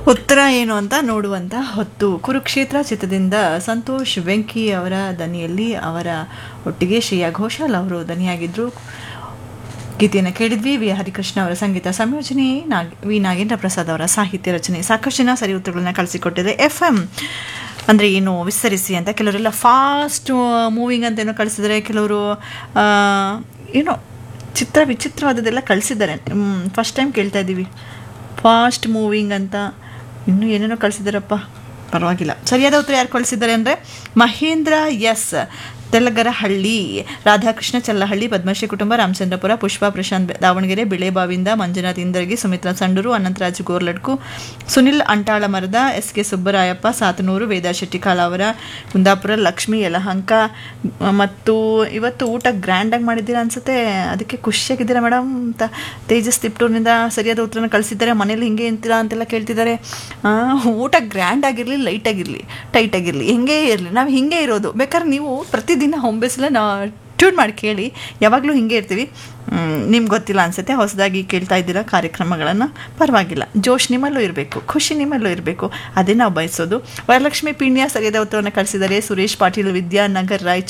ಉತ್ತರ ಏನು ಅಂತ ನೋಡುವಂತ ಹೊತ್ತು ಕುರುಕ್ಷೇತ್ರ ಚಿತ್ರದಿಂದ ಸಂತೋಷ್ ವೆಂಕಿ ಅವರ ದನಿಯಲ್ಲಿ ಅವರ ಒಟ್ಟಿಗೆ ಶ್ರೇಯಾ ಘೋಷಾಲ್ ಅವರು ದನಿಯಾಗಿದ್ರು ಗೀತೆಯನ್ನು ಕೇಳಿದ್ವಿ ವಿ ಹರಿಕೃಷ್ಣ ಅವರ ಸಂಗೀತ ಸಂಯೋಜನೆ ನಾಗ್ ವಿ ನಾಗೇಂದ್ರ ಪ್ರಸಾದ್ ಅವರ ಸಾಹಿತ್ಯ ರಚನೆ ಸಾಕಷ್ಟು ಜನ ಸರಿ ಉತ್ತರಗಳನ್ನ ಕಳಿಸಿಕೊಟ್ಟಿದೆ ಎಫ್ ಎಂ ಅಂದರೆ ಏನು ವಿಸ್ತರಿಸಿ ಅಂತ ಕೆಲವರೆಲ್ಲ ಫಾಸ್ಟ್ ಮೂವಿಂಗ್ ಅಂತ ಏನೋ ಕಳಿಸಿದರೆ ಕೆಲವರು ಆ, ಏನೋ ಚಿತ್ರ ವಿಚಿತ್ರವಾದದ್ದೆಲ್ಲ ಕಳಿಸಿದ್ದಾರೆ ಫಸ್ಟ್ ಟೈಮ್ ಕೇಳ್ತಾ ಇದ್ದೀವಿ ಫಾಸ್ಟ್ ಮೂವಿಂಗ್ ಅಂತ ಇನ್ನೂ ಏನೇನೋ ಕಳಿಸಿದಾರಪ್ಪ ಪರವಾಗಿಲ್ಲ ಸರಿಯಾದ ಉತ್ತರ ಯಾರು ಕಳಿಸಿದ್ದಾರೆ ಅಂದರೆ ಮಹೇಂದ್ರ ಎಸ್ ತೆಲಗರಹಳ್ಳಿ ರಾಧಾಕೃಷ್ಣ ಚಲ್ಲಹಳ್ಳಿ ಪದ್ಮಶ್ರೀ ಕುಟುಂಬ ರಾಮಚಂದ್ರಪುರ ಪುಷ್ಪ ಪ್ರಶಾಂತ್ ದಾವಣಗೆರೆ ಬಿಳೆಬಾವಿಂದ ಮಂಜುನಾಥ್ ಇಂದರ್ಗಿ ಸುಮಿತ್ರಾ ಸಂಡೂರು ಅನಂತರಾಜ್ ಗೋರ್ಲಡ್ಕು ಸುನಿಲ್ ಅಂಟಾಳ ಮರದ ಎಸ್ ಕೆ ಸುಬ್ಬರಾಯಪ್ಪ ಸಾತನೂರು ವೇದಾ ಶೆಟ್ಟಿ ಕಾಲಾವರ ಕುಂದಾಪುರ ಲಕ್ಷ್ಮಿ ಯಲಹಂಕ ಮತ್ತು ಇವತ್ತು ಊಟ ಗ್ರ್ಯಾಂಡಾಗಿ ಮಾಡಿದ್ದೀರಾ ಅನ್ಸುತ್ತೆ ಅದಕ್ಕೆ ಖುಷಿಯಾಗಿದ್ದೀರಾ ಮೇಡಮ್ ಅಂತ ತೇಜಸ್ ತಿಪ್ಟೂರಿನಿಂದ ಸರಿಯಾದ ಉತ್ತರನ ಕಳಿಸಿದ್ದಾರೆ ಮನೇಲಿ ಹಿಂಗೆ ಅಂತೀರಾ ಅಂತೆಲ್ಲ ಕೇಳ್ತಿದ್ದಾರೆ ಆ, ಊಟ ಗ್ರ್ಯಾಂಡ್ ಆಗಿರಲಿ ಲೈಟ್ ಆಗಿರಲಿ ಟೈಟ್ ಆಗಿರಲಿ ಹಿಂಗೆ ಇರಲಿ ನಾವು ಹಿಂಗೆ ಇರೋದು ಬೇಕಾದ್ರೆ ನೀವು ಪ್ರತಿದಿನ ಹೊಂಬೆಸಲ ನಾ ಟ್ಯೂನ್ ಮಾಡಿ ಕೇಳಿ ಯಾವಾಗಲೂ ಹಿಂಗೆ ಇರ್ತೀವಿ ನಿಮ್ಗೆ ಗೊತ್ತಿಲ್ಲ ಅನ್ಸುತ್ತೆ ಹೊಸದಾಗಿ ಕೇಳ್ತಾ ಇದ್ದೀರಾ ಕಾರ್ಯಕ್ರಮಗಳನ್ನು ಪರವಾಗಿಲ್ಲ ಜೋಶ್ ನಿಮ್ಮಲ್ಲೂ ಇರಬೇಕು ಖುಷಿ ನಿಮ್ಮಲ್ಲೂ ಇರಬೇಕು ಅದೇ ನಾವು ಬಯಸೋದು ವರಲಕ್ಷ್ಮಿ ಪಿಣ್ಯ ಸರಿಯಾದ ಉತ್ತರವನ್ನು ಕಳಿಸಿದ್ದಾರೆ ಸುರೇಶ್ ಪಾಟೀಲ್ ವಿದ್ಯಾನಗರ್ ರಾಯಚೂರು